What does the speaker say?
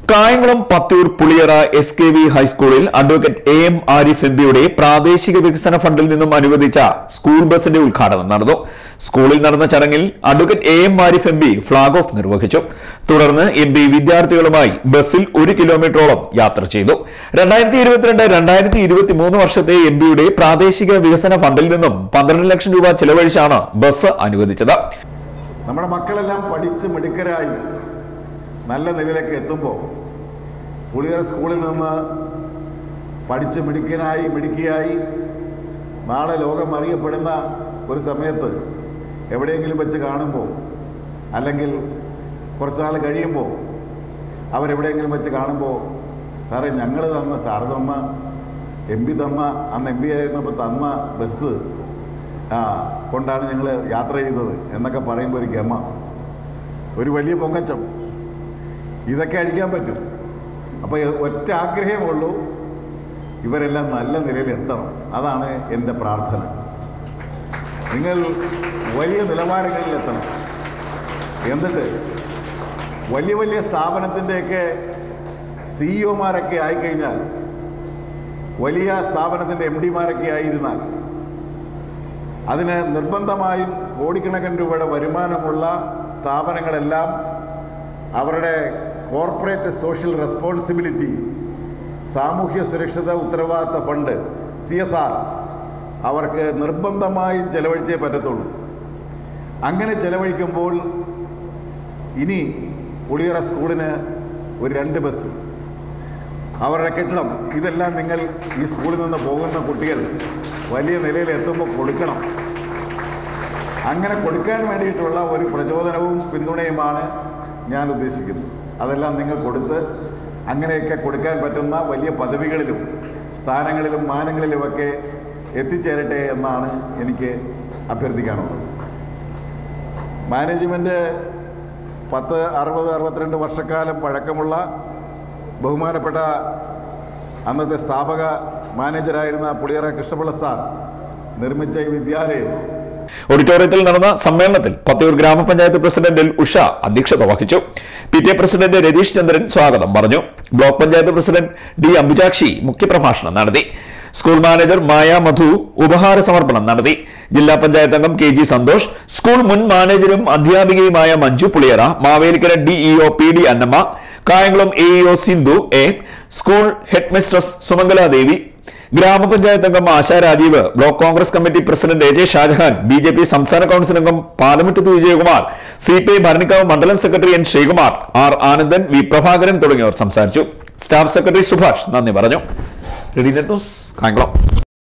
Kayamkulam Pathoor Puliyara S K V ഹൈസ്കൂളിൽ advocate A M Arif M പിയുടെ പ്രാദേശിക വികസന ഫണ്ടിൽ നിന്നും അനുവദിച്ച സ്കൂൾ ബസിന്റെ ഉദ്ഘാടനം നടന്നു സ്കൂളിൽ നടന്ന ചടങ്ങിൽ advocate A M Arif M P flag off നിർവഹിച്ചു തുടർന്ന് എം പി വിദ്യാർത്ഥികളുമായി ബസ്സിൽ ഒരു കിലോമീറ്ററോളം യാത്ര ചെയ്തു രണ്ടായിരത്തി ഇരുപത്തിരണ്ട് രണ്ടായിരത്തി ഇരുപത്തി മൂന്ന് വർഷത്തെ എം പിയുടെ പ്രാദേശിക വികസന ഫണ്ടിൽ നിന്നും പന്ത്രണ്ട് ലക്ഷം രൂപ ചെലവഴിച്ചാണ് ബസ് അനുവദിച്ചത് നമ്മുടെ മക്കളെല്ലാം പഠിച്ച് മിടുക്കരായി നല്ല നിലയിലേക്ക് എത്തുമ്പോൾ പുളിയറ സ്കൂളിൽ നിന്ന് പഠിച്ച് മിടുക്കനായി മിടുക്കിയായി നാളെ ലോകം അറിയപ്പെടുന്ന ഒരു സമയത്ത് എവിടെയെങ്കിലും വെച്ച് കാണുമ്പോൾ അല്ലെങ്കിൽ കുറച്ച് നാൾ കഴിയുമ്പോൾ അവരെവിടെയെങ്കിലും വെച്ച് കാണുമ്പോൾ സാറേ ഞങ്ങൾ തന്ന സാറ് തന്ന എം പി തന്ന അന്ന് എം പി ആയിരുന്നപ്പോൾ തന്ന ബസ് ആ കൊണ്ടാണ് ഞങ്ങൾ യാത്ര ചെയ്തത് എന്നൊക്കെ പറയുമ്പോൾ ഒരു ഗമ ഒരു വലിയ പൊങ്ങച്ചം ഇതൊക്കെ അടിക്കാൻ പറ്റും അപ്പോൾ ഒറ്റ ആഗ്രഹമേ ഉള്ളൂ ഇവരെല്ലാം നല്ല നിലയിൽ എത്തണം അതാണ് എൻ്റെ പ്രാർത്ഥന നിങ്ങൾ വലിയ നിലവാരങ്ങളിൽ എത്തണം എന്നിട്ട് വലിയ വലിയ സ്ഥാപനത്തിൻ്റെയൊക്കെ സിഇഒമാരൊക്കെ ആയിക്കഴിഞ്ഞാൽ വലിയ സ്ഥാപനത്തിൻ്റെ എം ഡിമാരൊക്കെ ആയിരുന്നാൽ അതിന് നിർബന്ധമായും കോടിക്കണക്കിന് രൂപയുടെ വരുമാനമുള്ള സ്ഥാപനങ്ങളെല്ലാം അവരുടെ കോർപ്പറേറ്റ് സോഷ്യൽ റെസ്പോൺസിബിലിറ്റി സാമൂഹ്യ സുരക്ഷിത ഉത്തരവാദിത്ത ഫണ്ട് സി എസ് ആർ അവർക്ക് നിർബന്ധമായും ചെലവഴിച്ചേ പറ്റത്തുള്ളൂ അങ്ങനെ ചെലവഴിക്കുമ്പോൾ ഇനി പുളിയറ സ്കൂളിന് ഒരു രണ്ട് ബസ് അവരുടെ കെട്ടിടം ഇതെല്ലാം നിങ്ങൾ ഈ സ്കൂളിൽ നിന്ന് പോകുന്ന കുട്ടികൾ വലിയ നിലയിൽ എത്തുമ്പോൾ കൊടുക്കണം അങ്ങനെ കൊടുക്കാൻ വേണ്ടിയിട്ടുള്ള ഒരു പ്രചോദനവും പിന്തുണയുമാണ് ഞാൻ ഉദ്ദേശിക്കുന്നത് അതെല്ലാം നിങ്ങൾ കൊടുത്ത് അങ്ങനെയൊക്കെ കൊടുക്കാൻ പറ്റുന്ന വലിയ പദവികളിലും സ്ഥാനങ്ങളിലും മാനങ്ങളിലുമൊക്കെ എത്തിച്ചേരട്ടെ എന്നാണ് എനിക്ക് അഭ്യർത്ഥിക്കാനുള്ളത് മാനേജ്മെൻറ്റ് പത്ത് അറുപത് അറുപത്തിരണ്ട് വർഷക്കാലം പഴക്കമുള്ള ബഹുമാനപ്പെട്ട അന്നത്തെ സ്ഥാപക മാനേജരായിരുന്ന പുളിയറ കൃഷ്ണപിള്ള സാർ നിർമ്മിച്ച ഈ വിദ്യാലയം ഓഡിറ്റോറിയത്തിൽ നടന്ന സമ്മേളനത്തിൽ പത്തൂർ ഗ്രാമപഞ്ചായത്ത് പ്രസിഡന്റ് എൽ ഉഷ അധ്യക്ഷത വഹിച്ചു P T A president Ratheesh Chandran സ്വാഗതം പറഞ്ഞു block panchayat president D Ambujakshi മുഖ്യപ്രഭാഷണം നടത്തി സ്കൂൾ മാനേജർ മായ മധു ഉപഹാര സമർപ്പണം നടത്തി ജില്ലാ പഞ്ചായത്ത് അംഗം കെ ജി സന്തോഷ് സ്കൂൾ മുൻ മാനേജരും അധ്യാപികയുമായ Manju Puliyara Mavelikkara DEO P D Annamma Kayamkulam AEO Sindhu A school headmistress Sumangaladevi ഗ്രാമപഞ്ചായത്ത് അംഗം Asha Rajeev block Congress committee president A J Shajahan B J P സംസ്ഥാന കൌൺസിൽ അംഗം Palamittu Vijayakumar C P I Bharanikkavu മണ്ഡലം secretary N Sreekumar R Anandan V Prabhakaran തുടങ്ങിയവർ സംസാരിച്ചു സ്റ്റാഫ് സെക്രട്ടറി സുഭാഷ് നന്ദി പറഞ്ഞു റെഡി നെറ്റ് ന്യൂസ് കായംകുളം